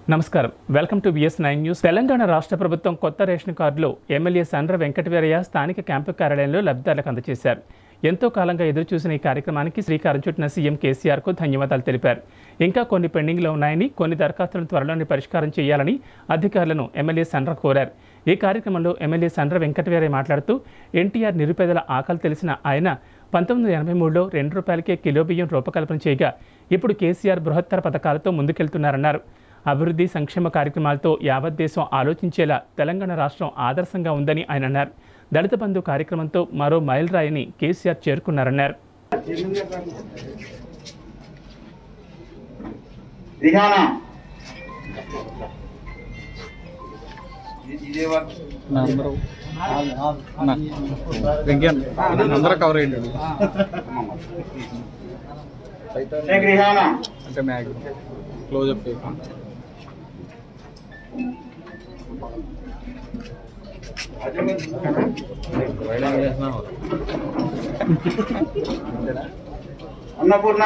నమస్కారం welcome to BS nine news Telangana రాష్ట్ర ప్రభుత్వం కొత్త రేషన్ కార్డులు ఎమ్మెల్యే సండ్ర వెంకటవీరయ్య స్థానిక క్యాంపు కార్యాలయంలో లబ్ధిదారులకు అందజేశారు ఎంతో కాలంగా ఎదురుచూసిన ఈ కార్యక్రమానికి శ్రీకారం చుట్టిన సీఎం కేసీఆర్కు ధన్యవాదాలు తెలిపారు ఇంకా కొన్ని పెండింగ్లో ఉన్నాయని కొన్ని దరఖాస్తులను త్వరలోనే పరిష్కారం చేయాలని అధికారులను ఎమ్మెల్యే సండ్ర కోరారు ఈ కార్యక్రమంలో ఎమ్మెల్యే సండ్ర వెంకటవీరయ్య మాట్లాడుతూ ఎన్టీఆర్ నిరుపేదల ఆకలి తెలిసిన ఆయన పంతొమ్మిది వందల ఎనభై మూడులో రెండు రూపాయలకే కిలో బియ్యం రూపకల్పన చేయగా ఇప్పుడు కేసీఆర్ బృహత్తర పథకాలతో ముందుకెళ్తున్నారన్నారు అభివృద్ధి సంక్షేమ కార్యక్రమాలతో యావత్ దేశం ఆలోచించేలా తెలంగాణ రాష్ట్రం ఆదర్శంగా ఉందని ఆయన అన్నారు దళిత బంధు కార్యక్రమంతో మరో మైలురాయిని కేసీఆర్ చేరుకున్నారన్నారు రిహానా అందరూ వెంకయ్య అందరూ కవర్ అయ్యాడు షేక్ రిహానా అంటే మ్యాక్సిమం క్లోజ్ అప్ చేయకుండా అన్నపూర్ణ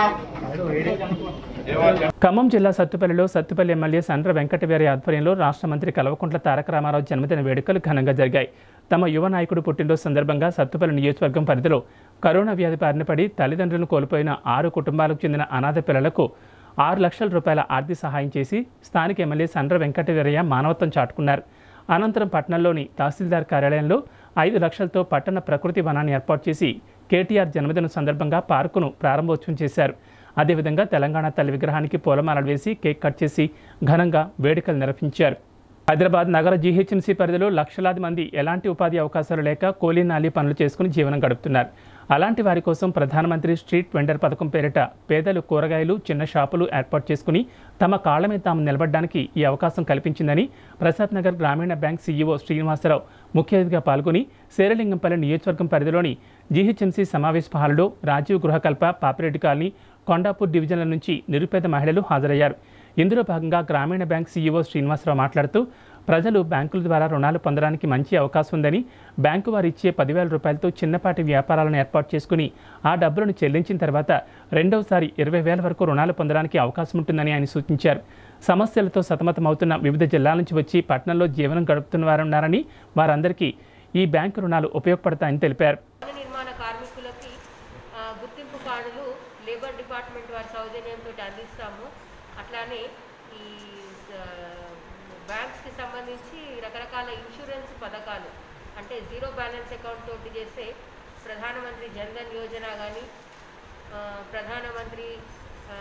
ఖమ్మం జిల్లా సత్తుపల్లిలో సత్తుపల్లి ఎమ్మెల్యే సండ్ర వెంకటవీరి ఆధ్వర్యంలో రాష్ట్ర మంత్రి కల్వకుంట్ల తారక రామారావు జన్మదిన వేడుకలు ఘనంగా జరిగాయి తమ యువ నాయకుడు పుట్టినరోజు సందర్భంగా సత్తుపల్లి నియోజకవర్గం పరిధిలో కరోనా వ్యాధి బారిన పడి తల్లిదండ్రులను కోల్పోయిన ఆరు కుటుంబాలకు చెందిన అనాథ పిల్లలకు ఆరు లక్షల రూపాయల ఆర్థిక సహాయం చేసి స్థానిక ఎమ్మెల్యే సండ్ర వెంకటవీరయ్య మానవత్వం చాటుకున్నారు అనంతరం పట్టణంలోని తహసీల్దార్ కార్యాలయంలో ఐదు లక్షలతో పట్టణ ప్రకృతి వనాన్ని ఏర్పాటు చేసి కేటీఆర్ జన్మదినం సందర్భంగా పార్కును ప్రారంభోత్సవం చేశారు అదేవిధంగా తెలంగాణ తల్లి విగ్రహానికి పూలమాలలు వేసి కేక్ కట్ చేసి ఘనంగా వేడుకలు నిర్వహించారు హైదరాబాద్ నగర జీహెచ్ఎంసీ పరిధిలో లక్షలాది మంది ఎలాంటి ఉపాధి అవకాశాలు లేక కూలీ నాలి పనులు చేసుకుని జీవనం గడుపుతున్నారు అలాంటి వారి కోసం ప్రధానమంత్రి స్ట్రీట్ వెండర్ పథకం పేరిట పేదలు కూరగాయలు చిన్న షాపులు ఏర్పాటు చేసుకుని తమ కాళ్ల మీద తాము నిలబడడానికి ఈ అవకాశం కల్పించిందని ప్రసాద్ నగర్ గ్రామీణ బ్యాంక్ సీఈఓ శ్రీనివాసరావు ముఖ్య అతిథిగా పాల్గొని శేరలింగంపల్లి నియోజకవర్గం పరిధిలోని జీహెచ్ఎంసీ సమావేశ హాలులో రాజీవ్ గృహకల్ప పాపిరెడ్డి కాలనీ కొండాపూర్ డివిజన్ల నుంచి నిరుపేద మహిళలు హాజరయ్యారు ఇందులో భాగంగా గ్రామీణ బ్యాంక్ సీఈఓ శ్రీనివాసరావు మాట్లాడుతూ ప్రజలు బ్యాంకుల ద్వారా రుణాలు పొందడానికి మంచి అవకాశం ఉందని బ్యాంకు వారు ఇచ్చే పదివేల రూపాయలతో చిన్నపాటి వ్యాపారాలను ఏర్పాటు చేసుకుని ఆ డబ్బులను చెల్లించిన తర్వాత రెండవసారి ఇరవై వేల వరకు రుణాలు పొందడానికి అవకాశం ఉంటుందని ఆయన సూచించారు సమస్యలతో సతమతమవుతున్న వివిధ జిల్లాల నుంచి వచ్చి పట్టణంలో జీవనం గడుపుతున్న వారు ఉన్నారని వారందరికీ ఈ బ్యాంకు రుణాలు ఉపయోగపడతాయని తెలిపారు భవన నిర్మాణ కార్మికులకి ఆ, గుర్తింపు కార్డులు లేబర్ డిపార్ట్మెంట్ వారి సౌజన్యంతో అందిస్తాము అట్లానే ఈ ఆ, బ్యాంక్స్కి సంబంధించి రకరకాల ఇన్సూరెన్స్ పథకాలు అంటే జీరో బ్యాలెన్స్ అకౌంట్ తోటి చేసే ప్రధానమంత్రి జన్ధన్ యోజన కానీ ప్రధానమంత్రి ఆ,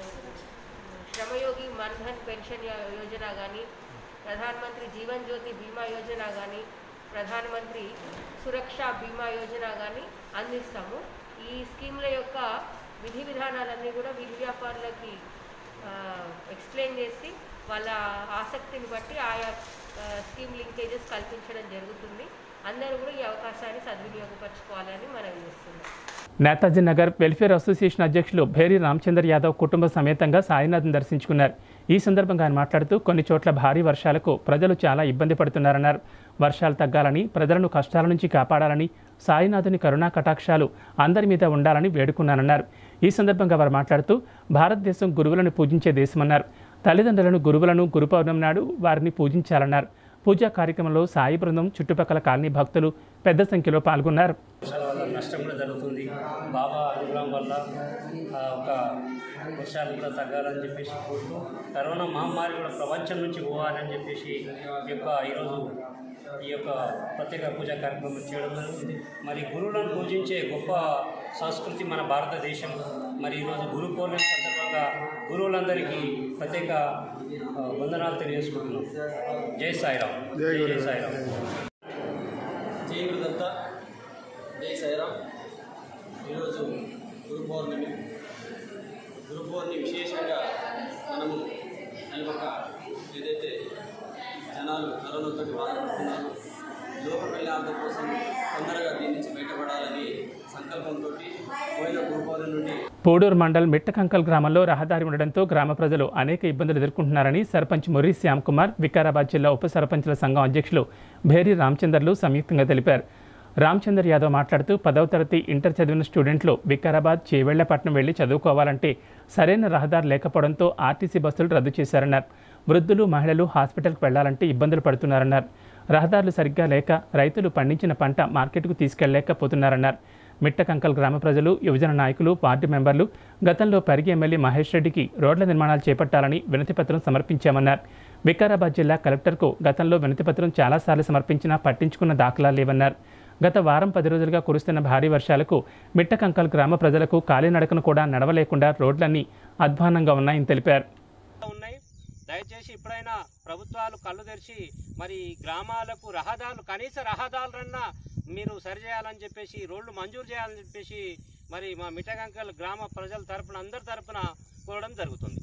శ్రమయోగి మన్ధన్ పెన్షన్ యో- యోజన కానీ ప్రధానమంత్రి జీవన్ జ్యోతి బీమా యోజన కానీ ప్రధానమంత్రి సురక్ష బీమా యోజన కానీ అందిస్తాము ఈ స్కీమ్ల యొక్క విధి విధానాలన్నీ కూడా వీధి వ్యాపారులకి ఎక్స్ప్లెయిన్ చేసి వాళ్ళ ఆసక్తిని బట్టి ఆయా ఆ, స్కీమ్ లింకేజెస్ కల్పించడం జరుగుతుంది అందరూ కూడా ఈ అవకాశాన్ని సద్వినియోగపరచుకోవాలని మనం చేస్తున్నాం నేతాజీ నగర్ వెల్ఫేర్ అసోసియేషన్ అధ్యక్షులు భేరి రామచందర్ యాదవ్ కుటుంబ సమేతంగా సాయినాథ్ని దర్శించుకున్నారు ఈ సందర్భంగా ఆయన మాట్లాడుతూ కొన్ని చోట్ల భారీ వర్షాలకు ప్రజలు చాలా ఇబ్బంది పడుతున్నారన్నారు వర్షాలు తగ్గాలని ప్రజలను కష్టాల నుంచి కాపాడాలని సాయినాథుని కరుణా కటాక్షాలు అందరి మీద ఉండాలని వేడుకున్నానన్నారు ఈ సందర్భంగా వారు మాట్లాడుతూ భారతదేశం గురువులను పూజించే దేశమన్నారు తల్లిదండ్రులను గురువులను గురు పౌర్ణమి నాడు వారిని పూజించాలన్నారు పూజా కార్యక్రమంలో సాయి బృందం చుట్టుపక్కల కాలనీ భక్తులు పెద్ద సంఖ్యలో పాల్గొన్నారు వర్షాల వల్ల నష్టం కూడా జరుగుతుంది బాబా అనుగ్రహం వల్ల ఆ, ఒక వర్షాలు కూడా తగ్గాలని చెప్పేసి కోరుతూ కరోనా మహమ్మారి కూడా ప్రపంచం నుంచి పోవాలని చెప్పేసి ఈ యొక్క ఈరోజు ఈ యొక్క ప్రత్యేక పూజా కార్యక్రమం చేయడం జరుగుతుంది మరి గురువులను పూజించే గొప్ప సంస్కృతి మన భారతదేశం మరి ఈరోజు గురు పౌర్ణమి సందర్భంగా గురువులందరికీ ప్రత్యేక ఆ, వందనాలు తెలియజేసుకుంటున్నాం జై సాయిరామ్ జై జై సాయిరామ్ జై గురుదత్త జై సాయిరామ్ ఈరోజు గురు పౌర్ణమి గురు పౌర్ణమి విశేషంగా మనము ఈ యొక్క ఏదైతే జనాలు కరోనాతో బాధపడుతున్నారు లోక కళ్యాణం కోసం తొందరగా దీని నుంచి బయటపడాలని సంకల్పంతో పోయిన గురు పౌర్ణమి నుండి పోడూరు మండల్ మిట్టకంకల్ గ్రామంలో రహదారి ఉండడంతో గ్రామ ప్రజలు అనేక ఇబ్బందులు ఎదుర్కొంటున్నారని సర్పంచ్ ముర్రి శ్యామ్ కుమార్ వికారాబాద్ జిల్లా ఉప సర్పంచ్ల సంఘం అధ్యక్షులు భేరి రామచందర్లు సంయుక్తంగా తెలిపారు రామచందర్ యాదవ్ మాట్లాడుతూ పదవ తరగతి ఇంటర్ చదివిన స్టూడెంట్లు వికారాబాద్ చేవెళ్లపట్నం వెళ్లి చదువుకోవాలంటే సరైన రహదారి లేకపోవడంతో ఆర్టీసీ బస్సులు రద్దు చేశారన్నారు వృద్ధులు మహిళలు హాస్పిటల్కి వెళ్లాలంటే ఇబ్బందులు పడుతున్నారన్నారు రహదారులు సరిగ్గా లేక రైతులు పండించిన పంట మార్కెట్కు తీసుకెళ్లలేకపోతున్నారన్నారు మిట్టకంకల్ గ్రామ ప్రజలు యువజన నాయకులు పార్టీ మెంబర్లు గతంలో పరిగి ఎమ్మెల్యే మహేష్ రెడ్డికి రోడ్ల నిర్మాణాలు చేపట్టాలని వినతిపత్రం సమర్పించామన్నారు వికారాబాద్ జిల్లా కలెక్టర్కు గతంలో వినతిపత్రం చాలాసార్లు సమర్పించినా పట్టించుకున్న దాఖలాలు లేవన్నారు గత వారం పది రోజులుగా కురుస్తున్న భారీ వర్షాలకు మిట్టకంకల్ గ్రామ ప్రజలకు కాలినడకను కూడా నడవలేకుండా రోడ్లన్నీ అధ్వానంగా ఉన్నాయని తెలిపారు ఉన్నాయి దయచేసి ఇప్పుడైనా ప్రభుత్వాలు కళ్ళు తెరిచి మరి గ్రామాలకు రహదారులు కనీస రహదారులన్నా మీరు సరిచేయాలని చెప్పేసి రోడ్లు మంజూరు చేయాలని చెప్పేసి మరి మా మిఠగంకల్ గ్రామ ప్రజల తరపున అందరి తరపున కోరడం జరుగుతుంది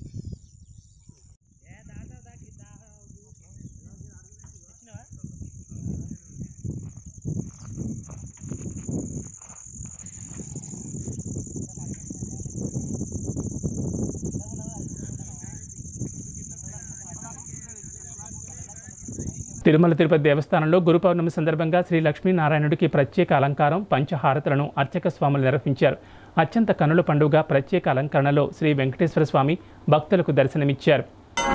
తిరుమల తిరుపతి దేవస్థానంలో గురు పౌర్ణమి సందర్భంగా శ్రీ లక్ష్మీనారాయణుడికి ప్రత్యేక అలంకారం పంచహారతులను అర్చక స్వాములు నిర్వహించారు అత్యంత కనుల పండుగ ప్రత్యేక అలంకరణలో శ్రీ వెంకటేశ్వర స్వామి భక్తులకు దర్శనమిచ్చారు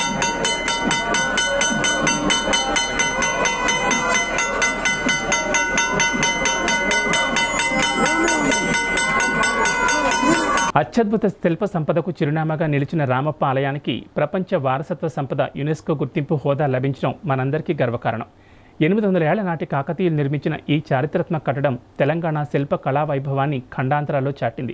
అత్యద్భుత శిల్ప సంపదకు చిరునామాగా నిలిచిన రామప్ప ఆలయానికి ప్రపంచ వారసత్వ సంపద యునెస్కో గుర్తింపు హోదా లభించడం మనందరికీ గర్వకారణం ఎనిమిది వందల ఏళ్ల నాటి కాకతీయులు నిర్మించిన ఈ చారిత్రాత్మక కట్టడం తెలంగాణ శిల్ప కళా వైభవాన్ని ఖండాంతరాల్లో చాటింది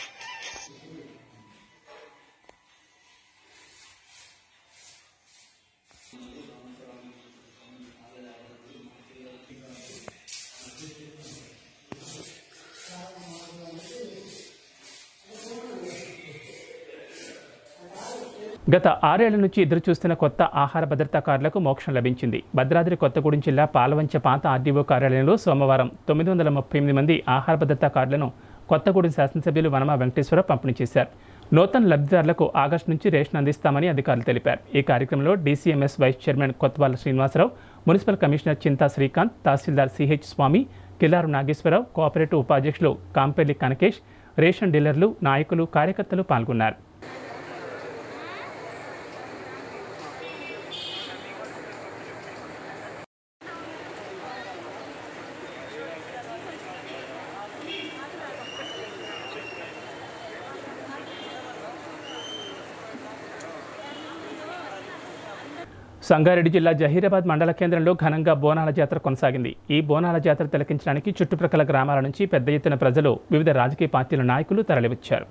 గత ఆరేళ్ల నుంచి ఎదురు చూస్తున్న కొత్త ఆహార భద్రతాకారులకు మోక్షం లభించింది భద్రాద్రి కొత్తగూడెం జిల్లా పాలవంచ పాత ఆర్డీఓ కార్యాలయంలో సోమవారం తొమ్మిది వందల ముప్పై ఎనిమిది మంది ఆహార భద్రతాకారులను కొత్తగూడెం శాసనసభ్యులు వనమా వెంకటేశ్వరరావు పంపిణీ చేశారు నూతన లబ్ధిదారులకు ఆగస్టు నుంచి రేషన్ అందిస్తామని అధికారులు తెలిపారు ఈ కార్యక్రమంలో DCMS vice chairman Kothavala Srinivasarao municipal commissioner Chinta Srikanth తహసీల్దార్ సిహెచ్ స్వామి కిల్లారు నాగేశ్వరరావు కోఆపరేటివ్ ఉపాధ్యక్షులు కాంపెల్లి కనకేష్ రేషన్ డీలర్లు నాయకులు కార్యకర్తలు పాల్గొన్నారు సంగారెడ్డి జిల్లా జహీరాబాద్ మండల కేంద్రంలో ఘనంగా బోనాల జాతర కొనసాగింది ఈ బోనాల జాతర తిలకించడానికి చుట్టుప్రక్కల గ్రామాల నుంచి పెద్ద ఎత్తున ప్రజలు వివిధ రాజకీయ పార్టీల నాయకులు తరలివచ్చారు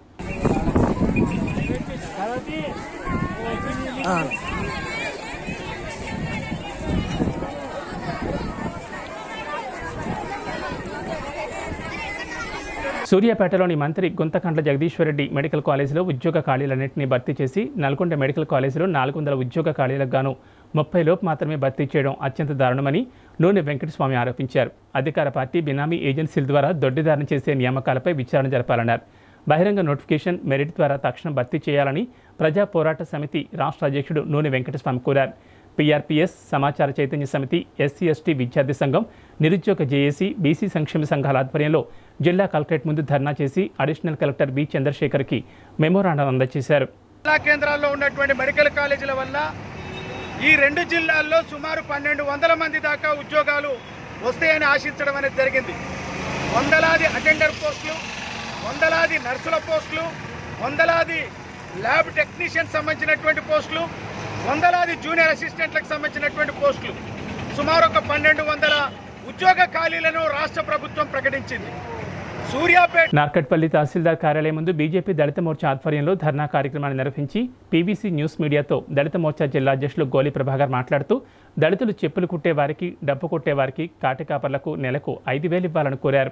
సూర్యాపేటలోని మంత్రి గుంతకండ్ల జగదీశ్వరరెడ్డి మెడికల్ కాలేజీలో ఉద్యోగ ఖాళీలన్నింటినీ భర్తీ చేసి నల్గొండ మెడికల్ కాలేజీలో నాలుగు వందల ఉద్యోగ ఖాళీలకు గాను ముప్పై లోపు మాత్రమే భర్తీ చేయడం అత్యంత దారుణమని నూనె వెంకటస్వామి ఆరోపించారు అధికార పార్టీ బినామీ ఏజెన్సీల ద్వారా దొడ్డిదారణ చేసే నియామకాలపై విచారణ జరపాలన్నారు బహిరంగ నోటిఫికేషన్ మెరిట్ ద్వారా తక్షణం భర్తీ చేయాలని ప్రజా పోరాట సమితి రాష్ట్ర అధ్యక్షుడు నూనె వెంకటస్వామి కోరారు పీఆర్పీఎస్ సమాచార చైతన్య సమితి ఎస్సీ ఎస్టీ విద్యార్థి సంఘం నిరుద్యోగ జేఏసీ బీసీ సంక్షేమ సంఘాల ఆధ్వర్యంలో జిల్లా కలెక్టరేట్ ముందు ధర్నా చేసి అడిషనల్ కలెక్టర్ బి చంద్రశేఖర్కి మెమోరాండం అందజేశారు జిల్లా కేంద్రాల్లో ఉన్నటువంటి మెడికల్ కాలేజీల వల్ల ఈ రెండు జిల్లాల్లో సుమారు పన్నెండు వందల మంది దాకా ఉద్యోగాలు వస్తాయని ఆశించడం అనేది జరిగింది వందలాది అటెండర్ పోస్టులు వందలాది నర్సుల పోస్టులు వందలాది ల్యాబ్ టెక్నీషియన్ సంబంధించినటువంటి పోస్టులు వందలాది జూనియర్ అసిస్టెంట్లకు సంబంధించినటువంటి పోస్టులు సుమారు ఒక పన్నెండు వందల ఉద్యోగ ఖాళీలను రాష్ట్ర ప్రభుత్వం ప్రకటించింది సూర్యాపేట నార్కట్పల్లి తహసీల్దార్ కార్యాలయం ముందు బీజేపీ దళిత మోర్చా ఆధ్వర్యంలో ధర్నా కార్యక్రమాన్ని నిర్వహించి పీవీసీ న్యూస్ మీడియాతో దళిత మోర్చా జిల్లా అధ్యక్షులు గోలి ప్రభాకర్ మాట్లాడుతూ దళితులు చెప్పులు కుట్టే వారికి డప్పు కొట్టే వారికి కాటికాపర్లకు నెలకు ఐదు వేలు ఇవ్వాలని కోరారు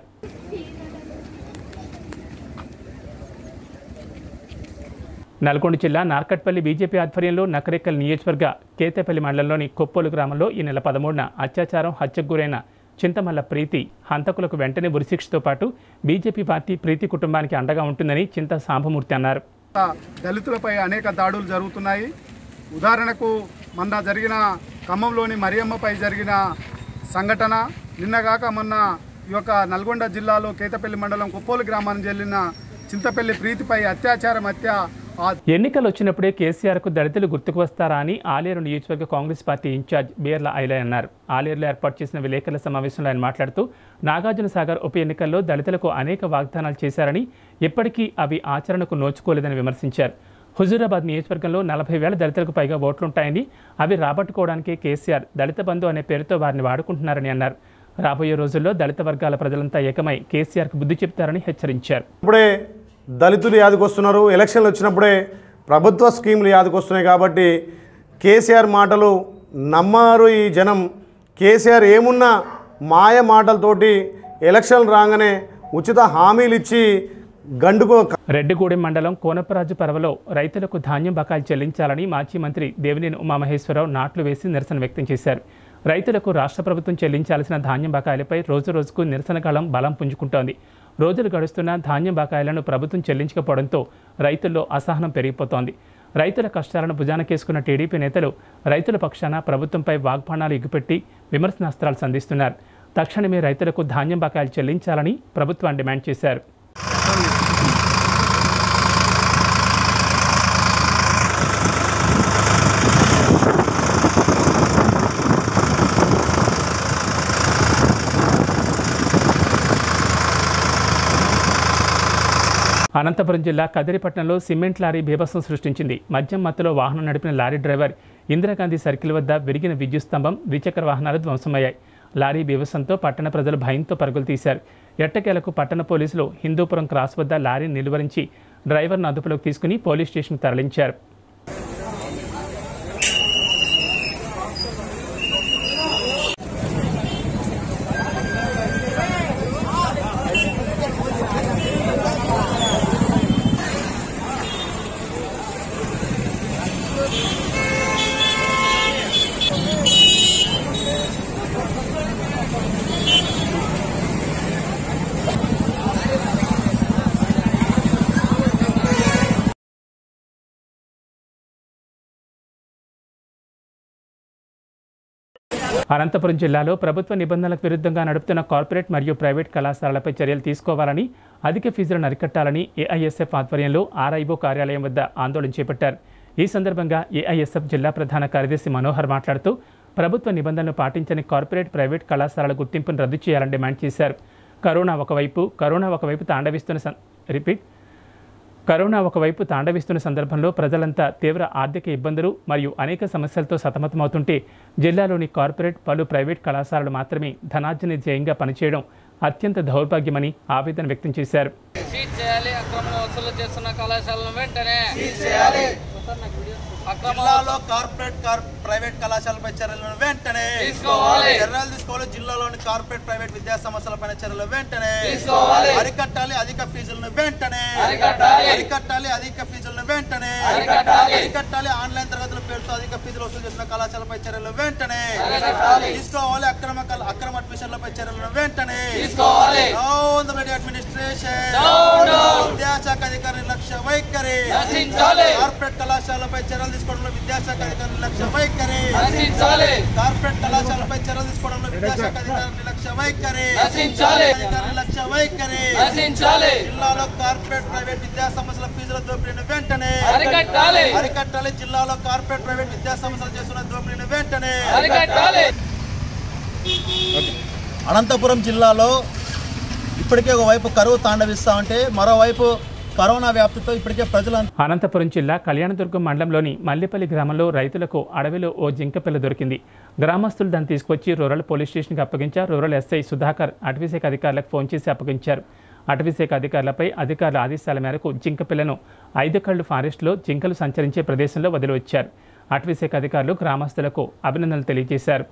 నల్గొండ జిల్లా నార్కట్పల్లి బీజేపీ ఆధ్వర్యంలో నకరేకల్ నియోజకవర్గ కేతేపల్లి మండలంలోని కొప్పోలు గ్రామంలో ఈ నెల పదమూడున అత్యాచారం హత్యకు గురైన చింతమల్ల ప్రీతి హంతకులకు వెంటనే ఉరిశిక్షతో పాటు బీజేపీ పార్టీ ప్రీతి కుటుంబానికి అండగా ఉంటుందని చింత సాంబమూర్తి అన్నారు దళితులపై అనేక దాడులు జరుగుతున్నాయి ఉదాహరణకు మొన్న జరిగిన ఖమ్మంలోని మరియమ్మపై జరిగిన సంఘటన నిన్నగాక మొన్న ఈ యొక్క నల్గొండ జిల్లాలో కేతపల్లి మండలం కుప్పోలు గ్రామానికి చెల్లిన చింతపల్లి ప్రీతిపై అత్యాచారం హత్య ఆ ఎన్నికలు వచ్చినప్పుడే కేసీఆర్కు దళితులు గుర్తుకు వస్తారా అని ఆలేరు నియోజకవర్గ Congress party incharge Beerla Aile అన్నారు ఆలేరులో ఏర్పాటు చేసిన విలేకరుల సమావేశంలో ఆయన మాట్లాడుతూ నాగార్జున సాగర్ ఉప ఎన్నికల్లో దళితులకు అనేక వాగ్దానాలు చేశారని ఇప్పటికీ అవి ఆచరణకు నోచుకోలేదని విమర్శించారు హుజూరాబాద్ నియోజకవర్గంలో నలభై వేల దళితులకు పైగా ఓట్లుంటాయని అవి రాబట్టుకోవడానికి కేసీఆర్ దళిత బంధు అనే పేరుతో వారిని వాడుకుంటున్నారని అన్నారు రాబోయే రోజుల్లో దళిత వర్గాల ప్రజలంతా ఏకమై కేసీఆర్కు బుద్ధి చెప్తారని హెచ్చరించారు ఇప్పుడే దళితులు యాదకొస్తున్నారు ఎలక్షన్లు వచ్చినప్పుడే ప్రభుత్వ స్కీములు యాదకొస్తున్నాయి కాబట్టి కేసీఆర్ మాటలు నమ్మారు ఈ జనం కేసీఆర్ ఏమున్నా మాయ మాటలతోటి ఎలక్షన్లు రాగానే ఉచిత హామీలు ఇచ్చి గండుకో రెడ్డిగూడెం మండలం కోనపరాజు పరవలో రైతులకు ధాన్యం బకాయిలు చెల్లించాలని మాజీ మంత్రి దేవినేని ఉమామహేశ్వరరావు నాట్లు వేసి నిరసన వ్యక్తం చేశారు రైతులకు రాష్ట్ర ప్రభుత్వం చెల్లించాల్సిన ధాన్యం బకాయిలపై రోజు రోజుకు నిరసన కాలం బలం పుంజుకుంటోంది రోజులు గడుస్తున్న ధాన్యం బకాయిలను ప్రభుత్వం చెల్లించకపోవడంతో రైతుల్లో అసహనం పెరిగిపోతోంది రైతుల కష్టాలను భుజానకేసుకున్న టీడీపీ నేతలు రైతుల పక్షాన ప్రభుత్వంపై వాగ్బాణాలు ఎగుపెట్టి విమర్శనాస్త్రాలు సంధిస్తున్నారు తక్షణమే రైతులకు ధాన్యం బకాయిలు చెల్లించాలని ప్రభుత్వాన్ని డిమాండ్ చేశారు అనంతపురం జిల్లా కదిరిపట్నంలో సిమెంట్ లారీ బీభత్సం సృష్టించింది మద్యం మత్తులో వాహనం నడిపిన లారీ డ్రైవర్ ఇందిరాగాంధీ సర్కిల్ వద్ద విరిగిన విద్యుత్ స్తంభం ద్విచక్ర వాహనాలు ధ్వంసమయ్యాయి లారీ బీభత్సంతో పట్టణ ప్రజలు భయంతో పరుగులు తీశారు ఎట్టకేలకు పట్టణ పోలీసులు హిందూపురం క్రాస్ వద్ద లారీని నిలువరించి డ్రైవర్ను అదుపులోకి తీసుకుని పోలీస్ స్టేషన్కు తరలించారు అనంతపురం జిల్లాలో ప్రభుత్వ నిబంధనలకు విరుద్ధంగా నడుపుతున్న కార్పొరేట్ మరియు ప్రైవేట్ కళాశాలలపై చర్యలు తీసుకోవాలని అధిక ఫీజులను అరికట్టాలని ఏఐఎస్ఎఫ్ ఆధ్వర్యంలో ఆర్ఐఓ కార్యాలయం వద్ద ఆందోళన చేపట్టారు ఈ సందర్భంగా ఏఐఎస్ఎఫ్ జిల్లా ప్రధాన కార్యదర్శి మనోహర్ మాట్లాడుతూ ప్రభుత్వ నిబంధనలు పాటించని కార్పొరేట్ ప్రైవేట్ కళాశాలల గుర్తింపును రద్దు చేయాలని డిమాండ్ చేశారు కరోనా ఒకవైపు కరోనా ఒకవైపు తాండవిస్తున్న సం- రిపీట్ కరోనా ఒకవైపు తాండవిస్తున్న సందర్భంలో ప్రజలంతా తీవ్ర ఆర్థిక ఇబ్బందులు మరియు అనేక సమస్యలతో సతమతమవుతుంటే జిల్లాలోని కార్పొరేట్ పలు ప్రైవేట్ కళాశాలలు మాత్రమే ధనార్జన ధ్యేయంగా పనిచేయడం అత్యంత దౌర్భాగ్యమని ఆవేదన వ్యక్తం చేశారు సీజ్ చేయాలి అక్రమ వసూలు చేస్తున్న కళాశాలను వెంటనే అక్రమ జిల్లాలో కార్పొరేట్ కార్ ప్రైవేట్ కళాశాలపై చర్యలను వెంటనే తీసుకోవాలి. చర్యలు తీసుకోవాలి జిల్లాలోని కార్పొరేట్ ప్రైవేట్ విద్యా సంస్థలపైన చర్యలు వెంటనే తీసుకోవాలి. అరికట్టాలి అధిక ఫీజులను వెంటనే అరికట్టాలి. అరికట్టాలి అధిక ఫీజులను వెంటనే అరికట్టాలి. అరికట్టాలి ఆన్లైన్ తరగతుల పేరుతో అధిక ఫీజులు వసూలు చేసిన కళాశాలపై చర్యలు వెంటనే అరికట్టాలి. తీసుకోవాలి అక్రమ కల- అక్రమ అడ్మిషన్లపై చర్యలను వెంటనే తీసుకోవాలి. Down the media administration. Down, down. విద్యాశాఖ అధికారి లక్ష్య వైఖరి నశించాలి. కార్పొరేట్ కళాశాలపై చర్యలు తీసుకోవడంలో విద్యాశాఖ అధికారుల లక్ష్య వైఖరి నశించాలి. కార్పొరేట్ కళాశాలపై చర్యలు తీసుకోవడంలో విద్యాశాఖ అధికారుల లక్ష్య వైఖరి నశించాలి. అధికారుల లక్ష్య వైఖరి నశించాలి. జిల్లాలో కార్పొరేట్ ప్రైవేట్ విద్యా సంస్థల ఫీజుల దోపిడీని వెంటనే అరికట్టాలి. అరికట్టాలి జిల్లాలో కార్పొరేట్ ప్రైవేట్ విద్యా సంస్థలు చేస్తున్న దోపిడీని వెంటనే అరికట్టాలి. అనంతపురం జిల్లాలో ఇప్పటికే ఒకవైపు కరువు తాండవిస్తా ఉంటే మరోవైపు కరోనా వ్యాప్తితో ఇప్పటికే ప్రజలు అనంతపురం జిల్లా కళ్యాణదుర్గం మండలంలోని మల్లిపల్లి గ్రామంలో రైతులకు అడవిలో ఓ జింక పిల్ల దొరికింది గ్రామస్తులు దాన్ని తీసుకొచ్చి రూరల్ పోలీస్ స్టేషన్కి అప్పగించారు రూరల్ ఎస్ఐ సుధాకర్ అటవీశాఖ అధికారులకు ఫోన్ చేసి అప్పగించారు అటవీశాఖ అధికారులపై అధికారుల ఆదేశాల మేరకు జింక పిల్లను ఐదు కళ్ళు ఫారెస్ట్లో జింకలు సంచరించే ప్రదేశంలో వదిలివచ్చారు అటవీశాఖ అధికారులు గ్రామస్తులకు అభినందనలు తెలియజేశారు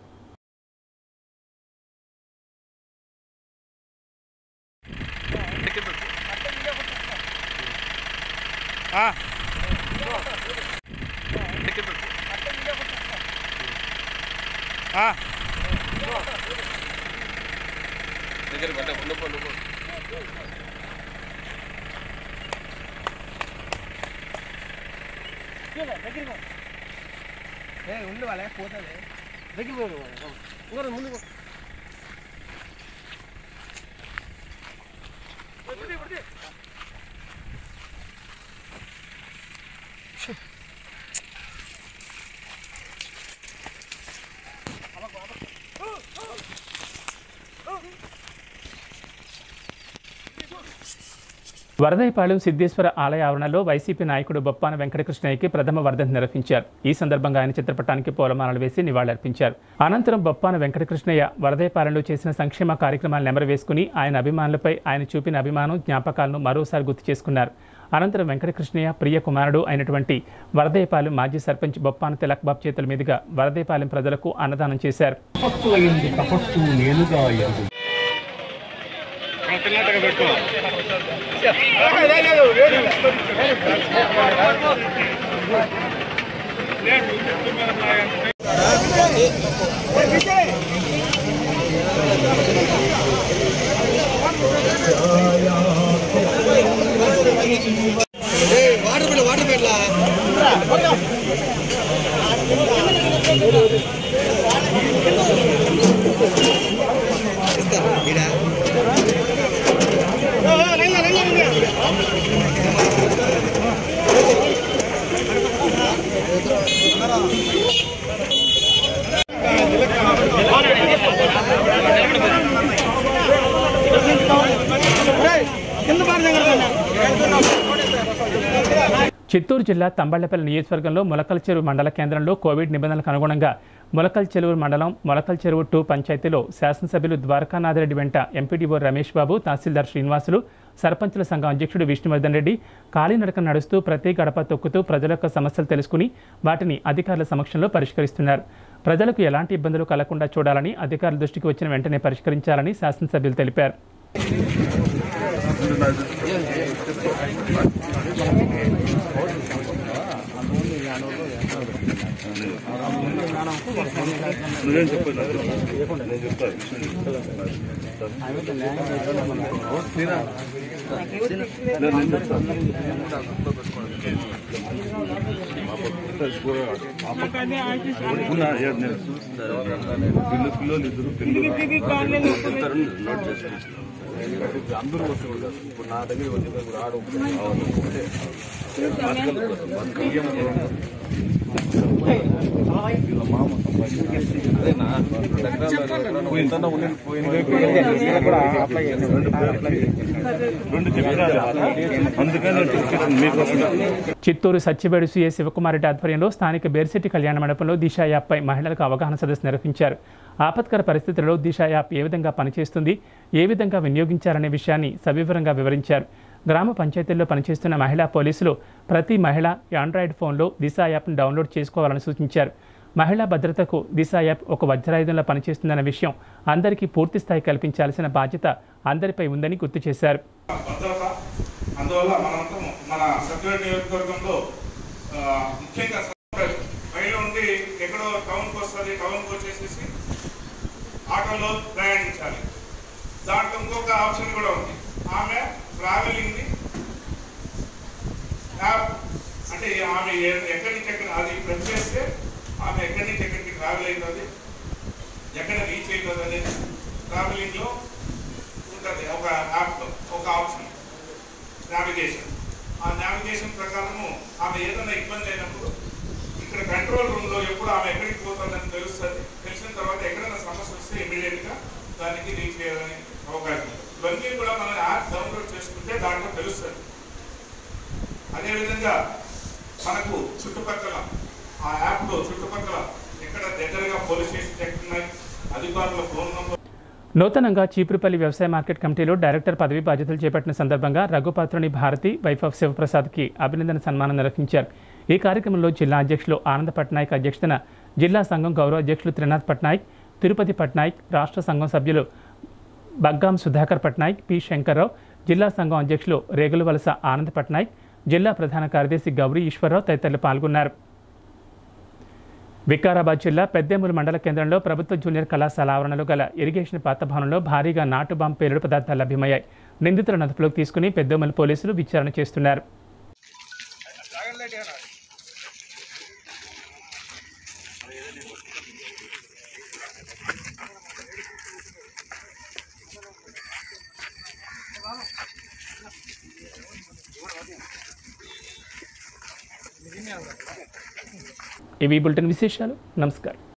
వరదైపాలెం సిద్ధేశ్వర ఆలయ ఆవరణలో వైసీపీ నాయకుడు బొప్పాన వెంకటకృష్ణయ్యకి ప్రథమ వర్ధంతి నిర్వహించారు ఈ సందర్భంగా ఆయన చిత్రపటానికి పూలమాలలు వేసి నివాళులర్పించారు అనంతరం బొప్పాన వెంకటకృష్ణయ్య వరదైపాలెంలో చేసిన సంక్షేమ కార్యక్రమాలు నెమరు వేసుకుని ఆయన అభిమానులపై ఆయన చూపిన అభిమానం జ్ఞాపకాలను మరోసారి గుర్తు చేసుకున్నారు అనంతరం వెంకటకృష్ణయ్య ప్రియ కుమారుడు అయినటువంటి వరదైపాలెం మాజీ సర్పంచ్ బొప్పాన తిలక్ బాబు చేతుల మీదుగా వరదైపాలెం ప్రజలకు అన్నదానం చేశారు వాటర్ పెట్ట వాటర్ పెట్టలా చిత్తూరు జిల్లా తంబళ్లపల్లి నియోజకవర్గంలో మొలకల చెరువు మండల కేంద్రంలో కోవిడ్ నిబంధనలకు అనుగుణంగా మొలకల్ చెరువు మండలం మొలకల్ చెరువు టూ పంచాయతీలో శాసనసభ్యులు ద్వారకానాథరెడ్డి వెంట ఎంపీడీఓ రమేష్ బాబు తహసీల్దార్ శ్రీనివాసులు సర్పంచుల సంఘం అధ్యక్షుడు విష్ణువర్ధన్ రెడ్డి కాళీనడక నడుస్తూ ప్రతి గడప తొక్కుతూ ప్రజల యొక్క సమస్యలు తెలుసుకుని వాటిని అధికారుల సమక్షంలో పరిష్కరిస్తున్నారు ప్రజలకు ఎలాంటి ఇబ్బందులు కలగకుండా చూడాలని అధికారుల దృష్టికి వచ్చిన వెంటనే పరిష్కరించాలని శాసనసభ్యులు తెలిపారు పిల్లలు ఇద్దరు పిల్లలు నోట్ చేసుకుంటారు అందరూ వస్తారు కదా ఇప్పుడు నా దగ్గర వచ్చి ఇప్పుడు ఆడ ఒకటే బతకలు కోసం బతకయ్యం వీళ్ళ మామ సంపాదించిన అదేనా పోయిందన్నా ఉండి రెండు చెప్పారు అందుకని మీకోసం చిత్తూరు సత్యవేడు సీఏ శివకుమారెడ్డి ఆధ్వర్యంలో స్థానిక బేర్శెట్టి కళ్యాణ మండపంలో దిశ యాప్పై మహిళలకు అవగాహన సదస్సు నిర్వహించారు ఆపత్కర పరిస్థితుల్లో దిశ యాప్ ఏ విధంగా పనిచేస్తుంది ఏ విధంగా వినియోగించాలనే విషయాన్ని సవివరంగా వివరించారు గ్రామ పంచాయతీల్లో పనిచేస్తున్న మహిళా పోలీసులు ప్రతి మహిళ ఆండ్రాయిడ్ ఫోన్లో దిశ యాప్ను డౌన్లోడ్ చేసుకోవాలని సూచించారు మహిళా భద్రతకు దిశ యాప్ ఒక వజ్రాయుధంలో పనిచేస్తుందన్న విషయం అందరికీ పూర్తి స్థాయి కల్పించాల్సిన బాధ్యత అందరిపై ఉందని గుర్తు చేశారు భద్రత అందువల్ల మనంతా మన సత్యవేడ్ నియోజకవర్గంలో ఆ, ముఖ్యంగా సత్యవేడ్ బయట ఉండి ఎక్కడో టౌన్కి వస్తుంది టౌన్కి వచ్చేసేసి ఆటోలో ప్రయాణించాలి దాంట్లో ఇంకొక ఆప్షన్ కూడా ఉంది ఆమె ట్రావెలింగ్ని యాప్ అంటే ఆమె ఎ- ఎక్కడి నుంచి ఎక్కడ అది ప్రెస్ చేస్తే ఆమె ఎక్కడి నుంచి ఎక్కడికి ట్రావెల్ అవుతుంది ఎక్కడ రీచ్ అవుతుంది అనేది ట్రావెలింగ్లో ఉంటుంది ఒక యాప్లో ఒక ఆప్షన్ నావిగేషన్ ఆ నావిగేషన్ ప్రకారము ఆమె ఏదైనా ఇబ్బంది అయినప్పుడు ఇక్కడ కంట్రోల్ రూమ్లో ఎప్పుడు ఆమె ఎక్కడికి పోతుందని తెలుస్తుంది తెలిసిన తర్వాత ఎక్కడైనా సమస్య వస్తే ఇమీడియట్గా దానికి రీచ్ చేయడానికి అవకాశం ఉంది ఇవన్నీ కూడా మనం యాప్ డౌన్లోడ్ చేసుకుంటే దాంట్లో తెలుస్తుంది అదేవిధంగా మనకు చుట్టుపక్కల ఆ యాప్లో చుట్టుపక్కల ఎక్కడ దగ్గరగా పోలీస్ స్టేషన్ ఎక్కడున్నాయి అధికారుల ఫోన్ నంబర్ నూతనంగా చీపురుపల్లి వ్యవసాయ మార్కెట్ కమిటీలో డైరెక్టర్ పదవి బాధ్యతలు చేపట్టిన సందర్భంగా రఘుపాత్రుని భారతి వైఫ్ ఆఫ్ శివప్రసాద్కి అభినందన సన్మానం నిర్వహించారు ఈ కార్యక్రమంలో జిల్లా అధ్యక్షులు ఆనంద పట్నాయక్ అధ్యక్షతన జిల్లా సంఘం గౌరవ అధ్యక్షులు త్రినాథ్ పట్నాయక్ తిరుపతి పట్నాయక్ రాష్ట్ర సంఘం సభ్యులు బగ్గాం సుధాకర్ పట్నాయక్ పి శంకర్రావు జిల్లా సంఘం అధ్యక్షులు రేగుల వలస ఆనంద్ పట్నాయక్ జిల్లా ప్రధాన కార్యదర్శి గౌరీ ఈశ్వరరావు తదితరులు పాల్గొన్నారు వికారాబాద్ జిల్లా పెద్దేములు మండల కేంద్రంలో ప్రభుత్వ జూనియర్ కళాశాల ఆవరణలో గల ఇరిగేషన్ పాత భవనంలో భారీగా నాటు బాంబు పేలుడు పదార్థాలు లభ్యమయ్యాయి నిందితులను అదుపులోకి తీసుకుని పెద్దేములు పోలీసులు విచారణ చేస్తున్నారు ఇవి బులెటిన్ విశేషాలు నమస్కారం